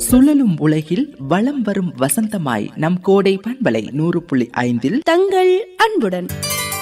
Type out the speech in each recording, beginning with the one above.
சுழலும் உலகில் வலம் வரும் வசந்தமாய் நம் கோடை பண்பலை நூறு புள்ளி ஐந்தில் தங்கள் அன்புடன்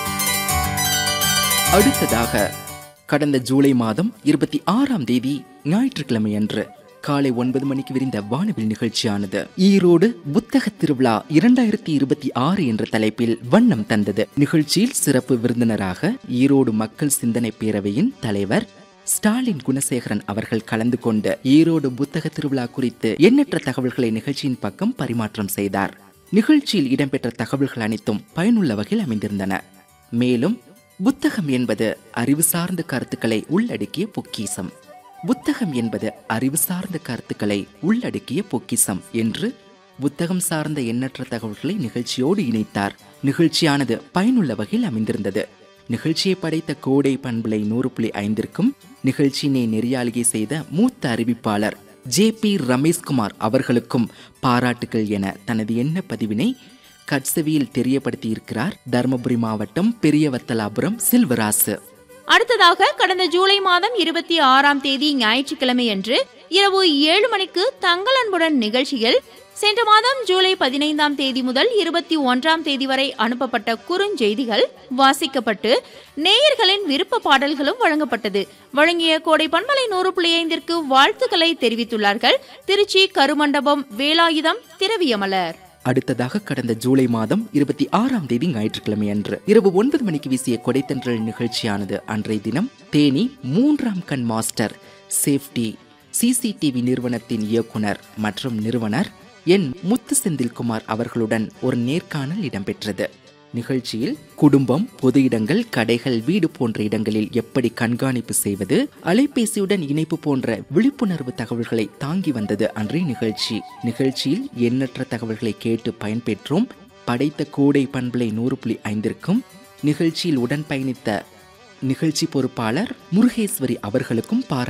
அடுத்ததாக கடந்த ஜூலை மாதம் இருபத்தி ஆறாம் தேதி ஞாயிற்றுக்கிழமை அன்று காலை ஒன்பது மணிக்கு விரிந்த வானவில் நிகழ்ச்சியானது ஈரோடு புத்தக திருவிழா இரண்டாயிரத்தி இருபத்தி ஆறு என்ற தலைப்பில் வண்ணம் தந்தது நிகழ்ச்சியில் சிறப்பு விருந்தினராக ஈரோடு மக்கள் சிந்தனை பேரவையின் தலைவர் ஸ்டாலின் குணசேகரன் அவர்கள் கலந்து கொண்டு ஈரோடு புத்தக திருவிழா குறித்து எண்ணற்ற தகவல்களை நிகழ்ச்சியின் பக்கம் பரிமாற்றம் செய்தார் நிகழ்ச்சியில் இடம்பெற்ற தகவல்கள் அனைத்தும் பயனுள்ள வகையில் அமைந்திருந்தன மேலும் புத்தகம் என்பது அறிவு சார்ந்த கருத்துக்களை உள்ளடக்கிய பொக்கிசம் புத்தகம் என்பது அறிவு சார்ந்த கருத்துக்களை உள்ளடக்கிய பொக்கிசம் என்று புத்தகம் சார்ந்த எண்ணற்ற தகவல்களை நிகழ்ச்சியோடு இணைத்தார் நிகழ்ச்சியானது பயனுள்ள வகையில் அமைந்திருந்தது நிகழ்ச்சியை படைத்த கோடை பண்புலை நூறு புள்ளி ஐந்திற்கும் நிகழ்ச்சியினை நெறியாளிகை செய்த மூத்த அறிவிப்பாளர் ஜே பி ரமேஷ்குமார் அவர்களுக்கும் பாராட்டுகள் என தனது எண்ண பதிவினை கட்சவியில் தெரியப்படுத்தி இருக்கிறார் தருமபுரி மாவட்டம் பெரியவத்தலாபுரம் செல்வராசு அடுத்ததாக கடந்த ஜூலை மாதம் இருபத்தி ஆறாம் தேதி ஞாயிற்றுக்கிழமை அன்று இரவு ஏழு மணிக்கு தங்கள் அன்புடன் நிகழ்ச்சியில் சென்ற மாதம் ஜூலை பதினைந்தாம் தேதி முதல் இருபத்தி ஒன்றாம் தேதி வரை அனுப்பப்பட்ட குறுஞ்செய்திகள் வாசிக்கப்பட்டு நேயர்களின் விருப்ப பாடல்களும் வழங்கப்பட்டது வழங்கிய கோடை பண்பலை நூறு புள்ளி ஐந்திற்கு வாழ்த்துக்களை தெரிவித்துள்ளார்கள் திருச்சி கருமண்டபம் வேலாயுதம் திரவியமலர் அடுத்ததாக கடந்த ஜூலை மாதம் இருபத்தி ஆறாம் தேதி ஞாயிற்றுக்கிழமை அன்று இரவு ஒன்பது மணிக்கு வீசிய கொடைத்தன்றல் நிகழ்ச்சியானது அன்றைய தினம் தேனி மூன்றாம் கண் மாஸ்டர் சேஃப்டி சிசிடிவி நிறுவனத்தின் இயக்குனர் மற்றும் நிறுவனர் என் முத்து செந்தில்குமார் அவர்களுடன் ஒரு நேர்காணல் இடம்பெற்றது நிகழ்ச்சியில் குடும்பம் பொது இடங்கள் கடைகள் வீடு போன்ற இடங்களில் எப்படி கண்காணிப்பு செய்வது அலைபேசியுடன் இணைப்பு போன்ற விழிப்புணர்வு தகவல்களை தாங்கி வந்தது அன்றைய நிகழ்ச்சி நிகழ்ச்சியில் எண்ணற்ற தகவல்களை கேட்டு பயன்பெற்றோம் படைத்த கோடை பண்பலை நூறு புள்ளி ஐந்திற்கும் நிகழ்ச்சியில் உடன் பயணித்த நிகழ்ச்சி பொறுப்பாளர் முருகேஸ்வரி அவர்களுக்கும் பாராட்டு